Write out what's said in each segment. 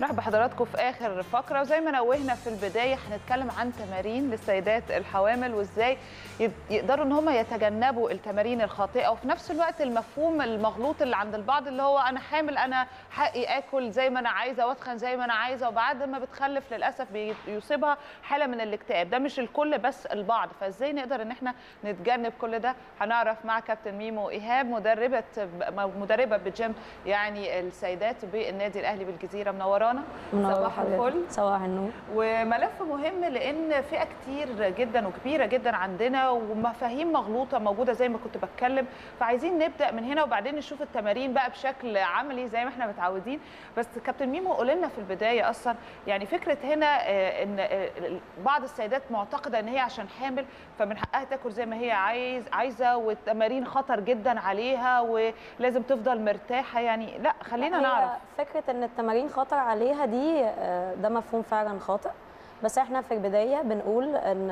نرحب بحضراتكم في اخر فقره وزي ما نوهنا في البدايه هنتكلم عن تمارين للسيدات الحوامل وازاي يقدروا ان هم يتجنبوا التمارين الخاطئه وفي نفس الوقت المفهوم المغلوط اللي عند البعض اللي هو انا حامل انا حقي اكل زي ما انا عايزه واتخن زي ما انا عايزه وبعد ما بتخلف للاسف بيصيبها حاله من الاكتئاب ده مش الكل بس البعض فازاي نقدر ان احنا نتجنب كل ده هنعرف مع كابتن ميمو ايهاب مدربه مدربه بجيم يعني السيدات بالنادي الاهلي بالجزيره منورانا صباح الفل صباح النور وملف مهم لان فئه كتير جدا وكبيره جدا عندنا ومفاهيم مغلوطه موجوده زي ما كنت بتكلم فعايزين نبدا من هنا وبعدين نشوف التمارين بقى بشكل عملي زي ما احنا متعودين بس كابتن ميمو قول لنا في البدايه اصلا يعني فكره هنا ان بعض السيدات معتقده ان هي عشان حامل فمن حقها تاكل زي ما هي عايز عايزه والتمارين خطر جدا عليها ولازم تفضل مرتاحه يعني لا خلينا نعرف فكره ان التمارين خطر عليها دي ده مفهوم فعلا خاطئ بس احنا في البدايه بنقول ان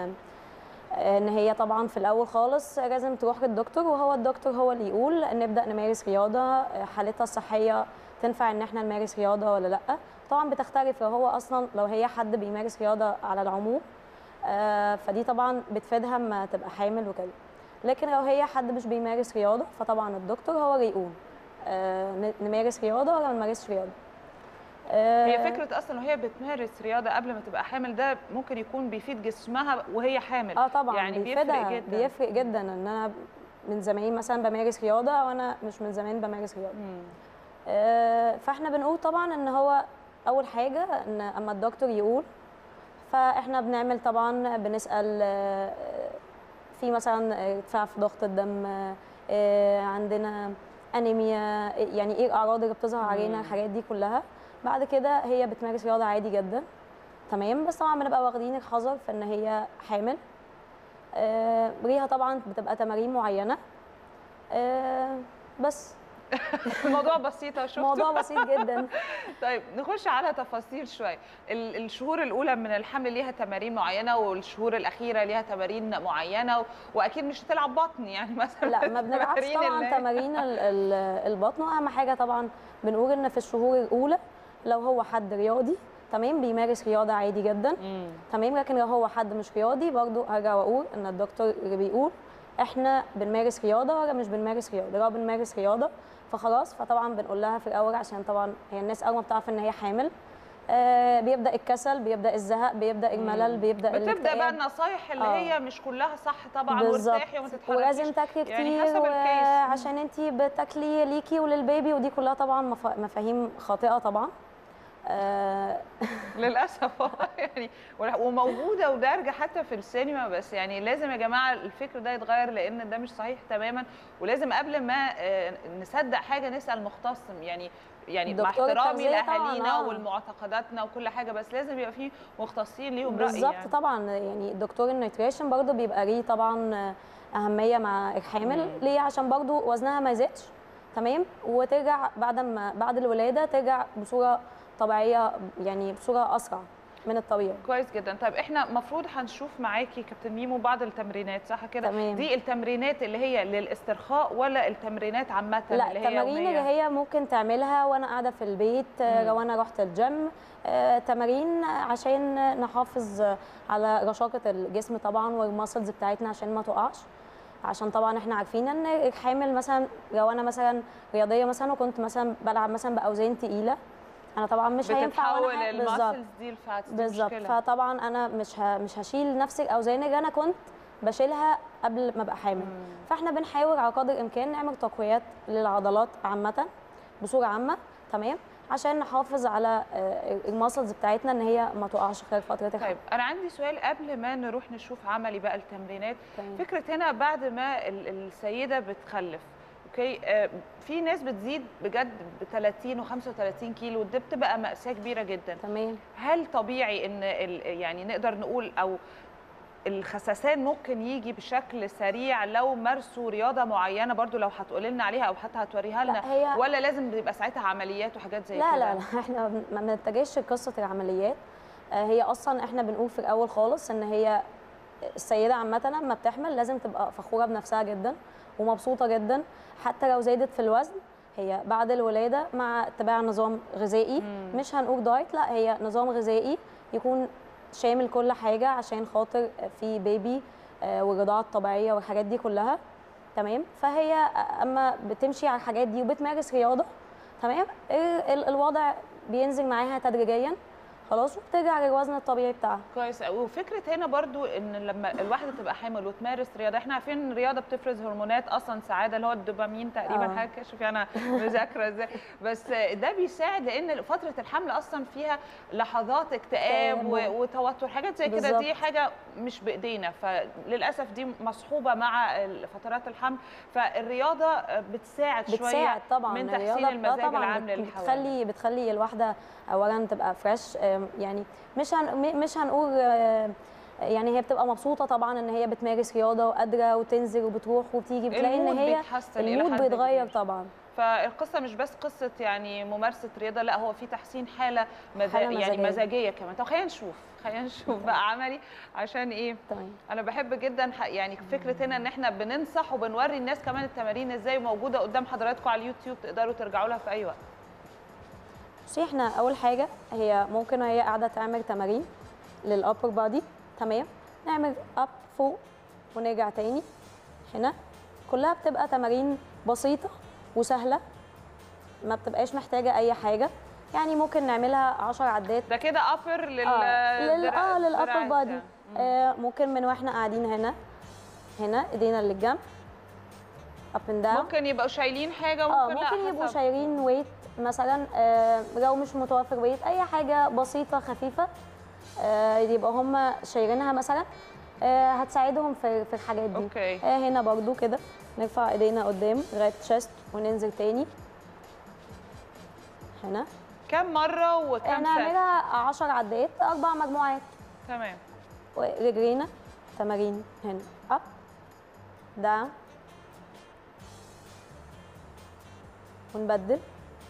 ان هي طبعا في الاول خالص لازم تروح للدكتور وهو الدكتور هو اللي يقول نبدا نمارس رياضه حالتها الصحيه تنفع ان احنا نمارس رياضه ولا لا طبعا بتختلف لو هو اصلا لو هي حد بيمارس رياضه على العموم فدي طبعا بتفيدها اما تبقى حامل وكده لكن لو هي حد مش بيمارس رياضه فطبعا الدكتور هو اللي يقول نمارس رياضه ولا ما نمارسش رياضه هي فكره اصلا وهي بتمارس رياضه قبل ما تبقى حامل ده ممكن يكون بيفيد جسمها وهي حامل اه طبعا يعني بيفرق جدا بيفرق جدا ان انا من زمان مثلا بمارس رياضه وانا مش من زمان بمارس رياضه آه فاحنا بنقول طبعا ان هو اول حاجه ان اما الدكتور يقول فاحنا بنعمل طبعا بنسال آه في مثلا ارتفاع في ضغط الدم آه عندنا انيميا يعني ايه الاعراض اللي بتظهر علينا الحاجات دي كلها بعد كده هي بتمارس رياضه عادي جدا تمام بس طبعا بنبقى واخدين الحذر في ان هي حامل آه ليها طبعا بتبقى تمارين معينه آه بس الموضوع بسيط شفتوا موضوع بسيط جدا طيب نخش على تفاصيل شويه الشهور الاولى من الحمل ليها تمارين معينه والشهور الاخيره ليها تمارين معينه واكيد مش هتلعب بطن يعني مثلا لا ما بنلعبش طبعا تمارين البطن واهم حاجه طبعا بنقول ان في الشهور الاولى لو هو حد رياضي تمام بيمارس رياضه عادي جدا مم. تمام لكن لو هو حد مش رياضي برضو هرجع واقول ان الدكتور اللي بيقول احنا بنمارس رياضه ولا مش بنمارس رياضه لو بنمارس رياضه فخلاص فطبعا بنقول لها في الاول عشان طبعا هي الناس اول ما بتعرف ان هي حامل آه بيبدا الكسل بيبدا الزهق بيبدا الملل بيبدا بتبدا الاكتئاب. بقى النصايح اللي آه. هي مش كلها صح طبعا وارتاحي وما تتحركيش ولازم تاكلي كتير يعني حسب و... الكيس عشان انت بتاكلي ليكي وللبيبي ودي كلها طبعا مف... مفاهيم خاطئه طبعا آه للاسف يعني وموجوده ودارجه حتى في السينما بس يعني لازم يا جماعه الفكر ده يتغير لان ده مش صحيح تماما ولازم قبل ما نصدق حاجه نسال مختص يعني يعني مع احترامي لاهالينا آه. والمعتقداتنا وكل حاجه بس لازم يبقى في مختصين ليهم راي بالظبط يعني. طبعا يعني دكتور النيوتريشن برضه بيبقى ليه طبعا اهميه مع الحامل مم. ليه عشان برضه وزنها ما يزيدش تمام وترجع بعد ما بعد الولاده ترجع بصوره طبيعيه يعني بصوره اسرع من الطبيعي كويس جدا طيب احنا المفروض هنشوف معاكي كابتن ميمو بعض التمرينات صح كده دي التمرينات اللي هي للاسترخاء ولا التمرينات عامه لا اللي هي التمارين اللي هي ممكن تعملها وانا قاعده في البيت مم. لو انا رحت الجيم آه تمارين عشان نحافظ على رشاقه الجسم طبعا والماسلز بتاعتنا عشان ما تقعش عشان طبعا احنا عارفين ان الحامل مثلا لو انا مثلا رياضيه مثلا وكنت مثلا بلعب مثلا باوزان تقيله انا طبعا مش هينفع وانا الماسلز دي الفاتس بالظبط فطبعا انا مش ه... مش هشيل نفس الاوزان اللي انا كنت بشيلها قبل ما ابقى حامل مم. فاحنا بنحاول على قدر الامكان نعمل تقويات للعضلات عامه بصوره عامه تمام عشان نحافظ على الماسلز بتاعتنا ان هي ما تقعش خلال فتره الحمل طيب انا عندي سؤال قبل ما نروح نشوف عملي بقى التمرينات طيب. فكره هنا بعد ما السيده بتخلف اوكي آه في ناس بتزيد بجد ب 30 و35 كيلو ده بتبقى ماساه كبيره جدا تمام هل طبيعي ان يعني نقدر نقول او الخسسان ممكن يجي بشكل سريع لو مارسوا رياضه معينه برضو لو هتقولي لنا عليها او حتى هتوريها لنا هي... ولا لازم يبقى ساعتها عمليات وحاجات زي لا كده لا لا احنا ما بنتجهش لقصه العمليات هي اصلا احنا بنقول في الاول خالص ان هي السيده عامه لما بتحمل لازم تبقى فخوره بنفسها جدا ومبسوطه جدا حتى لو زادت في الوزن هي بعد الولاده مع اتباع نظام غذائي مش هنقول دايت لا هي نظام غذائي يكون شامل كل حاجه عشان خاطر في بيبي آه، والرضاعه الطبيعيه والحاجات دي كلها تمام فهي اما بتمشي على الحاجات دي وبتمارس رياضه تمام ال- ال- الوضع بينزل معاها تدريجيا خلاص وبترجع للوزن الطبيعي بتاعها كويس قوي وفكره هنا برضو ان لما الواحده تبقى حامل وتمارس رياضه احنا عارفين ان الرياضه بتفرز هرمونات اصلا سعاده اللي هو الدوبامين تقريبا آه. حاجه شوفي انا مذاكره ازاي بس ده بيساعد لان فتره الحمل اصلا فيها لحظات اكتئاب اكتئاب و- وتوتر حاجات زي كده بالظبط. دي حاجه مش بايدينا فللاسف دي مصحوبه مع ال- فترات الحمل فالرياضه بتساعد شويه بتساعد طبعا من تحسين الرياضة المزاج طبعا العام بت- للحوامل بتخلي بتخلي الواحده اولا تبقى فريش يعني مش هن م- مش هنقول آه، يعني هي بتبقى مبسوطه طبعا ان هي بتمارس رياضه وقادره وتنزل وبتروح وتيجي بتلاقي ان المود هي بيتحسن إلى المود حد بيتغير كبير. طبعا فالقصه مش بس قصه يعني ممارسه رياضه لا هو في تحسين حاله, مزا... حالة يعني مزاجية. مزاجيه كمان طب خلينا نشوف خلينا نشوف بقى عملي عشان ايه تمام انا بحب جدا ح- يعني فكره هنا ان احنا بننصح وبنوري الناس كمان التمارين ازاي موجوده قدام حضراتكم على اليوتيوب تقدروا ترجعوا لها في اي وقت بصي احنا اول حاجه هي ممكن وهي قاعده تعمل تمارين للابر بادي تمام نعمل اب فوق ونرجع تاني هنا كلها بتبقى تمارين بسيطه وسهله ما بتبقاش محتاجه اي حاجه يعني ممكن نعملها 10 عدات ده كده ابر لل اه لل الدرا- اه للابر الدراع بادي بتاعه. آه ممكن من واحنا قاعدين هنا هنا ايدينا للجنب اب اند داون ممكن يبقوا شايلين حاجه اه ممكن لا ممكن يبقوا حسب. شايلين ويت مثلا آه لو مش متوفر ويت اي حاجه بسيطه خفيفه آه يبقى هم شايلينها مثلا آه هتساعدهم في في الحاجات دي اوكي آه هنا برضو كده نرفع ايدينا قدام لغايه تشست وننزل تاني هنا كم مره آه وكم سنه نعملها 10 عدات اربع مجموعات تمام ورجلينا تمارين هنا اب داون ونبدل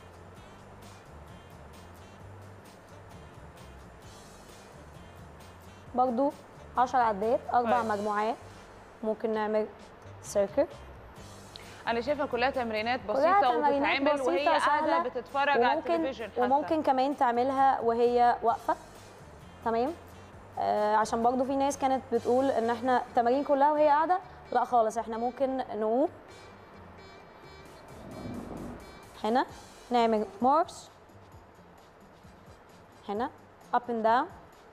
برضو 10 عدات اربع كويس. مجموعات ممكن نعمل سيركل انا شايفه كلها تمرينات كلها بسيطه تمارينات وبتتعمل وهي بسيطة قاعده سهلة، بتتفرج على وممكن التلفزيون حتى وممكن كمان تعملها وهي واقفه تمام آه عشان برضو في ناس كانت بتقول ان احنا التمارين كلها وهي قاعده لا خالص احنا ممكن نقوم هنا نعمل مارش هنا اب اند داون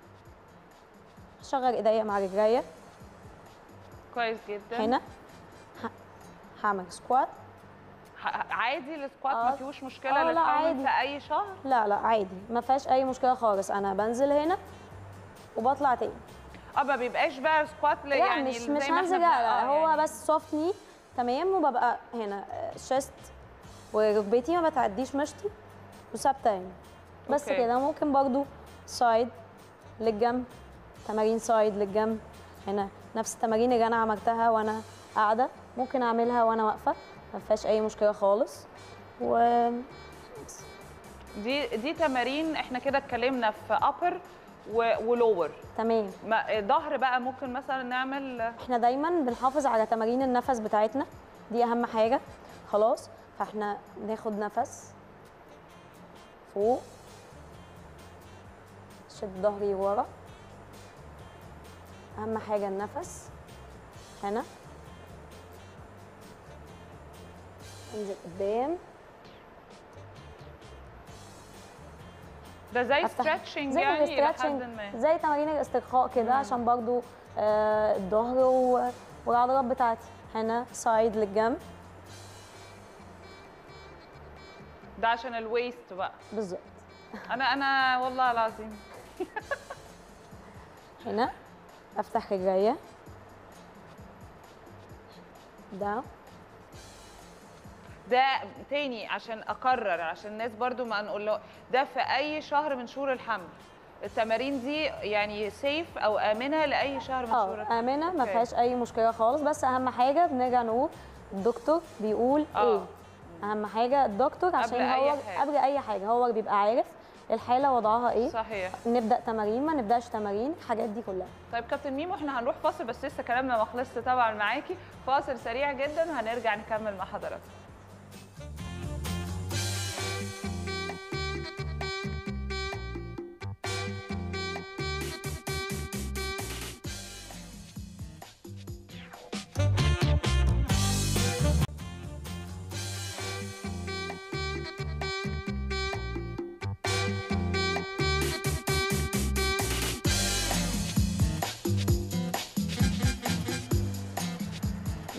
شغل ايديا مع رجليا كويس جدا هنا ه- هعمل سكوات ح- عادي السكوات آه. ما فيهوش مشكله آه، لا، للحمل عادي. في اي شهر لا لا عادي ما فيهاش اي مشكله خالص انا بنزل هنا وبطلع تاني اه ما بيبقاش بقى سكوات ل- لا يعني مش زي مش ما هنزل احنا لا, بن- لا آه هو يعني. بس سوفتني تمام وببقى هنا شست وركبتي ما بتعديش مشطي وثابته يعني بس أوكي. كده ممكن برضو سايد للجنب تمارين سايد للجنب هنا نفس التمارين اللي انا عملتها وانا قاعده ممكن اعملها وانا واقفه ما فيهاش اي مشكله خالص و دي دي تمارين احنا كده اتكلمنا في ابر ولور تمام ظهر بقى ممكن مثلا نعمل احنا دايما بنحافظ على تمارين النفس بتاعتنا دي اهم حاجه خلاص فاحنا ناخد نفس فوق شد ظهري ورا اهم حاجه النفس هنا انزل قدام ده زي أفتح. ستريتشنج زي يعني الى حد الاسترتشنج ما زي تمارين الاسترخاء كده عشان برضو آه الظهر و- والعضلات بتاعتي هنا سايد للجنب ده عشان الويست بقى بالظبط انا انا والله العظيم هنا افتح رجليا داون ده تاني عشان اقرر عشان الناس برضو ما نقول له ده في اي شهر من شهور الحمل التمارين دي يعني سيف او امنه لاي شهر من شهور اه الحمل امنه ما أوكي. فيهاش اي مشكله خالص بس اهم حاجه بنرجع نقول الدكتور بيقول آه. ايه اهم حاجه الدكتور عشان أي هو حاجة. قبل اي حاجه هو اللي بيبقى عارف الحاله وضعها ايه صحيح نبدا تمارين ما نبداش تمارين الحاجات دي كلها طيب كابتن ميمو احنا هنروح فاصل بس لسه كلامنا ما خلصش طبعا معاكي فاصل سريع جدا وهنرجع نكمل مع حضراتكم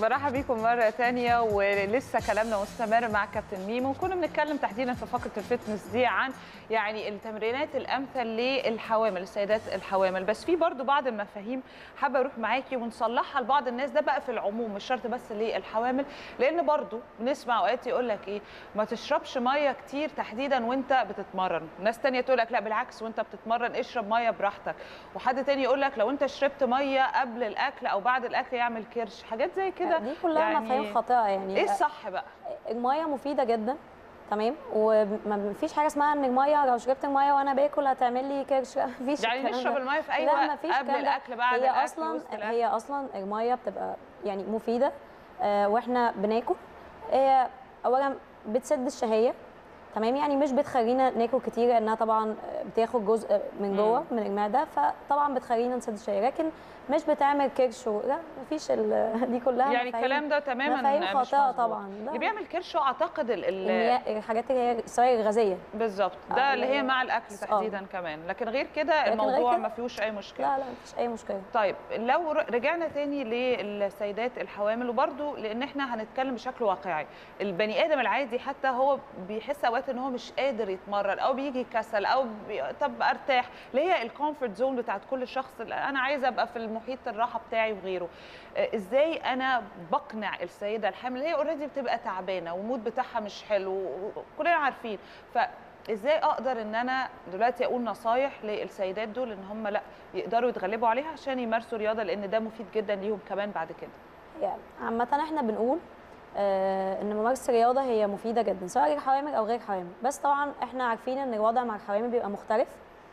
برحب بيكم مرة تانية ولسه كلامنا مستمر مع كابتن ميمو وكنا بنتكلم تحديدا في فقرة الفتنس دي عن يعني التمرينات الأمثل للحوامل السيدات الحوامل بس في برضو بعض المفاهيم حابة أروح معاكي ونصلحها لبعض الناس ده بقى في العموم مش شرط بس للحوامل لأن برضو بنسمع أوقات يقول لك إيه ما تشربش مية كتير تحديدا وأنت بتتمرن ناس تانية تقول لك لا بالعكس وأنت بتتمرن اشرب مية براحتك وحد تاني يقول لك لو أنت شربت مية قبل الأكل أو بعد الأكل يعمل كرش حاجات زي كده دي كلها يعني مفاهيم خاطئه يعني ايه الصح بقى الميه مفيده جدا تمام وما فيش حاجه اسمها ان الميه لو شربت الميه وانا باكل هتعمل لي كرش لا مفيش يعني الكلام نشرب ده. الميه في اي لا وقت مفيش قبل الكلام ده. الاكل بعد هي الاكل اصلا وسط الاكل هي اصلا الميه بتبقى يعني مفيده آه واحنا بناكل هي اولا بتسد الشهيه تمام يعني مش بتخلينا ناكل كتير لانها طبعا بتاخد جزء من جوه من المعده فطبعا بتخلينا نسد الشهيه لكن مش بتعمل كرش و... لا مفيش ال... دي كلها يعني مفاهيم- الكلام ده تماما مفاهيم مش خاطئه مظبوط. طبعا لا. اللي بيعمل كرش هو اعتقد ال- ال- المياه- الحاجات اللي هي السوائل الغازيه بالظبط آه، ده اللي هي اللي هي- مع الاكل آه. تحديدا كمان لكن غير كده غير الموضوع كده- ما فيهوش اي مشكله لا لا مفيش اي مشكله طيب لو ر- رجعنا تاني للسيدات الحوامل وبرده لان احنا هنتكلم بشكل واقعي البني ادم العادي حتى هو بيحس اوقات ان هو مش قادر يتمرن او بيجي كسل او بي... طب ارتاح اللي هي الكومفورت زون بتاعت كل شخص اللي انا عايزه ابقى في المحيط الراحه بتاعي وغيره آه، ازاي انا بقنع السيده الحامل هي اوريدي بتبقى تعبانه والمود بتاعها مش حلو وكلنا عارفين ف ازاي اقدر ان انا دلوقتي اقول نصايح للسيدات دول ان هم لا يقدروا يتغلبوا عليها عشان يمارسوا رياضه لان ده مفيد جدا ليهم كمان بعد كده يعني عامة احنا بنقول آه ان ممارسة الرياضة هي مفيدة جدا سواء للحوامل او غير حوامل بس طبعا احنا عارفين ان الوضع مع الحوامل بيبقى مختلف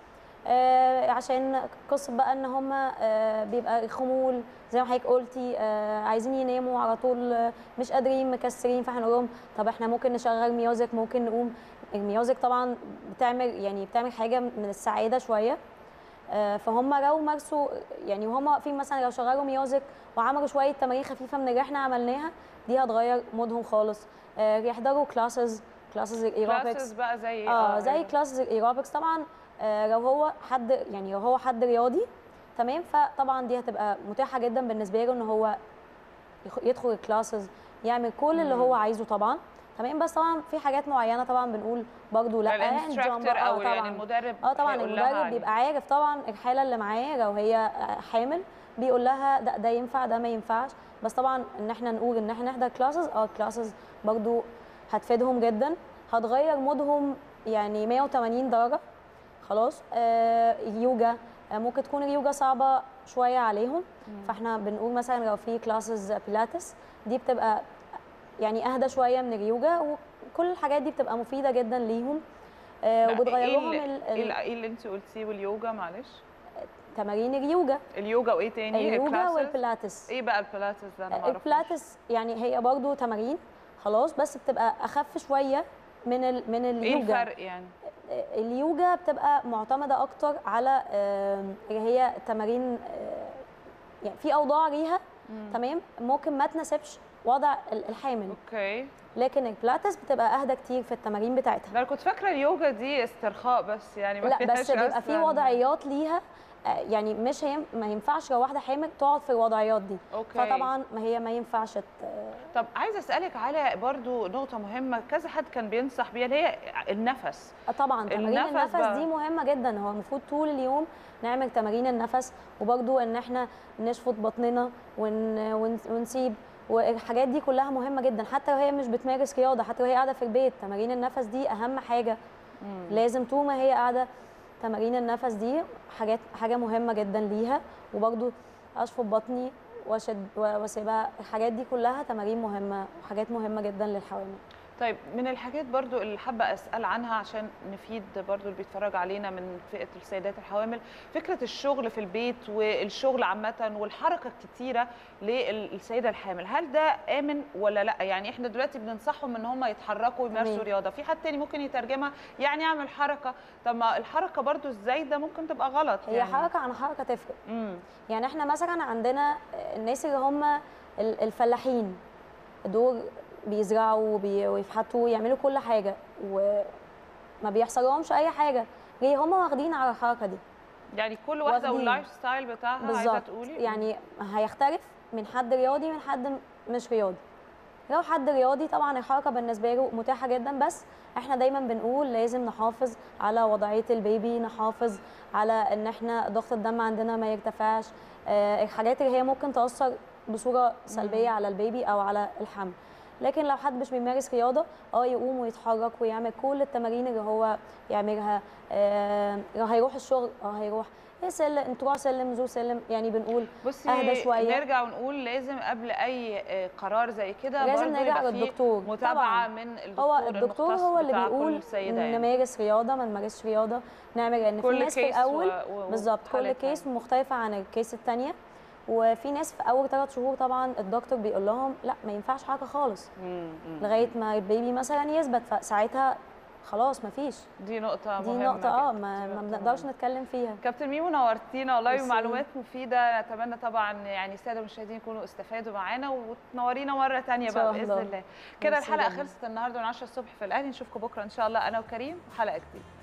آه عشان قصة بقى ان هم آه بيبقى خمول زي ما حضرتك قلتي آه عايزين يناموا على طول آه مش قادرين مكسرين فاحنا نقول لهم طب احنا ممكن نشغل ميوزك ممكن نقوم الميوزك طبعا بتعمل يعني بتعمل حاجة من السعادة شوية آه، فهم لو مارسوا يعني وهم واقفين مثلا لو شغلوا ميوزك وعملوا شويه تمارين خفيفه من اللي احنا عملناها دي هتغير مودهم خالص آه، يحضروا كلاسز كلاسز الايروبكس كلاسز بقى زي اه زي كلاسز الايروبكس طبعا آه، لو هو حد يعني لو هو حد رياضي تمام فطبعا دي هتبقى متاحه جدا بالنسبه له ان هو يخ- يدخل الكلاسز يعمل كل اللي مم. هو عايزه طبعا تمام بس طبعا في حاجات معينه طبعا بنقول برضو لا يعني الانستراكتور jump- آه، او يعني طبعاً. المدرب اه طبعا هيقول لها المدرب عليه. بيبقى عارف طبعا الحاله اللي معاه لو هي حامل بيقول لها ده ده ينفع ده ما ينفعش بس طبعا ان احنا نقول ان احنا نحضر كلاسز اه كلاسز برضو هتفيدهم جدا هتغير مودهم يعني 180 درجه خلاص آه يوجا آه ممكن تكون اليوجا صعبه شويه عليهم فاحنا بنقول مثلا لو في كلاسز بيلاتس دي بتبقى يعني اهدى شويه من اليوجا وكل الحاجات دي بتبقى مفيده جدا ليهم آه لا، وبتغير ايه لهم ال- ال- ايه ال- ال- ايه اللي انت قلتيه واليوجا معلش تمارين اليوجا اليوجا وايه تاني اليوجا الclasses؟ والبيلاتس ايه بقى البيلاتس ده انا ما اعرفوش البيلاتس يعني هي برضو تمارين خلاص بس بتبقى اخف شويه من ال من ايه اليوجا الفرق يعني اليوجا بتبقى معتمده اكتر على آم، اللي هي تمارين آه، يعني في اوضاع ليها تمام ممكن ما تناسبش وضع ال- الحامل اوكي لكن البيلاتس بتبقى اهدى كتير في التمارين بتاعتها ده انا كنت فاكره اليوجا دي استرخاء بس يعني ما لا فيهاش بس بيبقى في أصلاً- وضعيات ليها آه، يعني مش هي ما ينفعش لو واحده حامل تقعد في الوضعيات دي اوكي فطبعا ما هي ما ينفعش ت- طب عايزه اسالك على برضو نقطه مهمه كذا حد كان بينصح بيها اللي هي النفس آه طبعا تمارين النفس النفس بقى. دي مهمه جدا هو المفروض طول اليوم نعمل تمارين النفس وبرضو ان احنا نشفط بطننا ون... ون... ونسيب والحاجات دي كلها مهمه جدا حتى لو هي مش بتمارس رياضه حتى لو هي قاعده في البيت تمارين النفس دي اهم حاجه لازم طول ما هي قاعده تمارين النفس دي حاجات حاجه مهمه جدا ليها وبرضو اشفط بطني واشد واسيبها الحاجات دي كلها تمارين مهمه وحاجات مهمه جدا للحوامل طيب من الحاجات برضو اللي حابه اسال عنها عشان نفيد برضو اللي بيتفرج علينا من فئه السيدات الحوامل فكره الشغل في البيت والشغل عامه والحركه الكتيره للسيده الحامل هل ده امن ولا لا يعني احنا دلوقتي بننصحهم ان هم يتحركوا ويمارسوا تمام. رياضه في حد تاني ممكن يترجمها يعني اعمل حركه طب ما الحركه برضو الزايده ممكن تبقى غلط هي يعني. حركه عن حركه تفرق امم يعني احنا مثلا عندنا الناس اللي هم ال- الفلاحين دول بيزرعوا وبي- ويفحطوا ويعملوا كل حاجه وما بيحصل لهمش اي حاجه ليه هم واخدين على الحركه دي يعني كل واحده واخدين. واللايف ستايل بتاعها عايزه بالظبط تقولي يعني هيختلف من حد رياضي من حد م- مش رياضي لو حد رياضي طبعا الحركه بالنسبه له متاحه جدا بس احنا دايما بنقول لازم نحافظ على وضعيه البيبي نحافظ على ان احنا ضغط الدم عندنا ما يرتفعش آه، الحاجات اللي هي ممكن تاثر بصوره سلبيه على البيبي او على الحمل لكن لو حد مش بيمارس رياضه اه يقوم ويتحرك ويعمل كل التمارين اللي هو يعملها آه لو هيروح الشغل اه هيروح إيه سلم طلوع سلم نزول سلم يعني بنقول بصي أهدى شوية. نرجع ونقول لازم قبل اي آه، قرار زي كده لازم برضه نرجع يبقى فيه للدكتور. متابعه طبعاً. من الدكتور هو الدكتور المختص هو اللي بتاع كل بيقول سيدة يعني. نمارس رياضه ما نمارسش رياضه نعمل ان في كل ناس في كيس الاول و- و- بالظبط كل وحالتها كيس مختلفه عن الكيس الثانيه وفي ناس في اول ثلاث شهور طبعا الدكتور بيقول لهم لا ما ينفعش حركه خالص مم، مم. لغايه ما البيبي مثلا يثبت فساعتها خلاص ما فيش دي نقطه دي مهمه نقطه اه جداً. ما, دي ما نقطة بنقدرش مهمة. نتكلم فيها كابتن ميمو نورتينا والله ميرسي. ومعلومات مفيده نتمنى طبعا يعني الساده المشاهدين يكونوا استفادوا معانا وتنورينا مره ثانيه إن بقى شاء باذن الله. الله كده ميرسي الحلقه جداً. خلصت النهارده من 10 الصبح في الاهلي نشوفكم بكره ان شاء الله انا وكريم وحلقه جديده